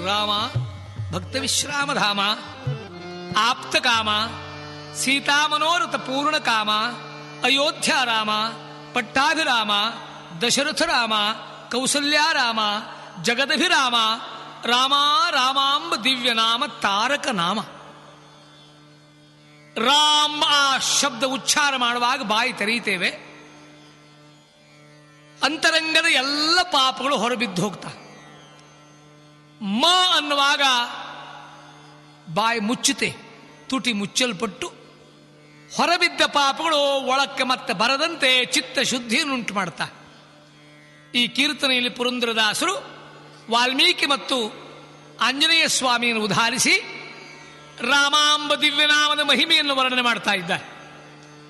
ರಾಮ ಭಕ್ತ ವಿಶ್ರಾಮಧಾಮ ಆಪ್ತ ಕಾಮ ಸೀತಾಮನೋರಥ ಪೂರ್ಣ ಕಾಮ ಅಯೋಧ್ಯ ರಾಮ ಪಟ್ಟಾಭಿರಾಮ ದಶರಥ ರಾಮ ಕೌಸಲ್ಯಾರಾಮ ಜಗದಭಿರಾಮ ರಾಮ ರಾಮಾಂಬ ದಿವ್ಯ ನಾಮ ತಾರಕ ನಾಮ ರಾಮ್ ಆ ಶಬ್ದ ಉಚ್ಚಾರ ಮಾಡುವಾಗ ಬಾಯಿ ತೆರೆಯುತ್ತೇವೆ ಅಂತರಂಗದ ಎಲ್ಲ ಪಾಪಗಳು ಹೊರಬಿದ್ದು ಹೋಗ್ತಾ ಮ ಅನ್ನುವಾಗ ಬಾಯಿ ಮುಚ್ಚುತ್ತೆ ತುಟಿ ಮುಚ್ಚಲ್ಪಟ್ಟು ಹೊರಬಿದ್ದ ಪಾಪಗಳು ಒಳಕ್ಕೆ ಮತ್ತೆ ಬರದಂತೆ ಚಿತ್ತ ಶುದ್ಧಿಯನ್ನುಂಟು ಮಾಡ್ತಾ ಈ ಕೀರ್ತನೆಯಲ್ಲಿ ಪುರಂದರದಾಸರು ವಾಲ್ಮೀಕಿ ಮತ್ತು ಆಂಜನೇಯ ಸ್ವಾಮಿಯನ್ನು ಉದಾಹರಿಸಿ ರಾಮಾಂಬ ದಿವ್ಯನಾಮದ ಮಹಿಮೆಯನ್ನು ವರ್ಣನೆ ಮಾಡ್ತಾ ಇದ್ದಾರೆ